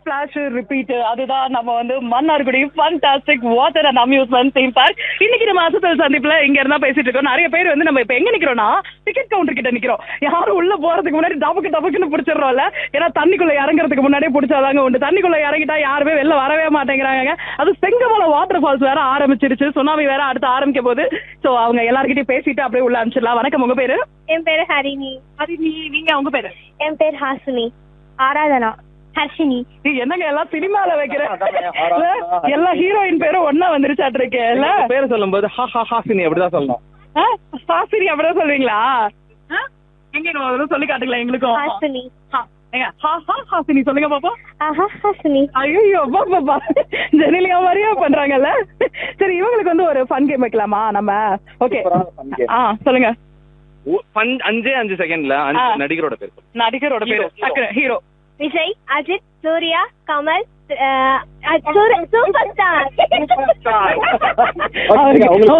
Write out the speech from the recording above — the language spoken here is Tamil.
ஸ்பிளாஷ் ரிப்பீட் அதுதான் நம்ம வந்து Mannargudi fantastic water and amusement theme park இன்னைக்கு நம்ம அசத்தல் சந்திப்புல இங்க இருந்தா பேசிட்டு இருக்கோம் நிறைய பேர் வந்து நம்ம இப்ப எங்க நிக்கிறோம்னா டிக்கெட் கவுண்டர் கிட்ட நிக்கிறோம் யாரும் உள்ள போறதுக்கு முன்னாடி டபக்கு டபக்குன்னு பிடிச்சிடுறோம்ல ஏன்னா தண்ணிக்குள்ள இறங்குறதுக்கு முன்னாடியே பிடிச்சாதாங்க உண்டு தண்ணிக்குள்ள இறங்கிட்டா யாருமே வெளில வரவே மாட்டேங்கிறாங்க அது செங்கமலை வாட்டர் ஃபால்ஸ் வேற ஆரம்பிச்சிருச்சு சுனாமி வேற அடுத்து ஆரம்பிக்க போகுது சோ அவங்க எல்லார்கிட்டயும் பேசிட்டு அப்படியே உள்ள அனுப்பிச்சிடலாம் வணக்கம் உங்க பேரு என் பேரு ஹரிணி அது நீ நீங்க உங்க பேரு என் பேர் ஹாசினி ஆராதனா ஹர்ஷினி நீ என்னங்க எல்லாம் சினிமால வைக்கிற இல்ல, எல்லா ஹீரோயின் பேரும் ஒன்னா வந்துருச்சாட்டு இருக்கு இல்ல பேர் சொல்லும்போது ஹா ஹா ஹாசினி அப்படிதான் சொல்லணும் ஆ? ஹாசினி அப்படிதான் சொல்றீங்களா ஆ? எங்க இங்க ஒரு தடவை சொல்லி காட்டுங்களேன் எங்களுக்கும் ஹாசினி ஹா, ஏங்க, ஹா, ஹா, ஹாசினி சொல்லுங்க பாப்போம் ஆஹா ஹாசினி ஐயோ பாப்பா ஜெனிலியா மாதிரியா பண்றாங்கல்ல சரி இவங்களுக்கு வந்து ஒரு ஃபன் கேம் வைக்கலாமா நம்ம ஓகே சூப்பரான fun game. ஆ சொல்லுங்க ஓ, பன்- அஞ்சே அஞ்சு செகண்ட்ல அஞ்சு ஆ. நடிகரோட பேர் சொல்லு. நடிகரோட பேரு Hero, hero. டக்குனு hero Vijay Ajith Suriya Kamal super star Okay, உங்களுக்கு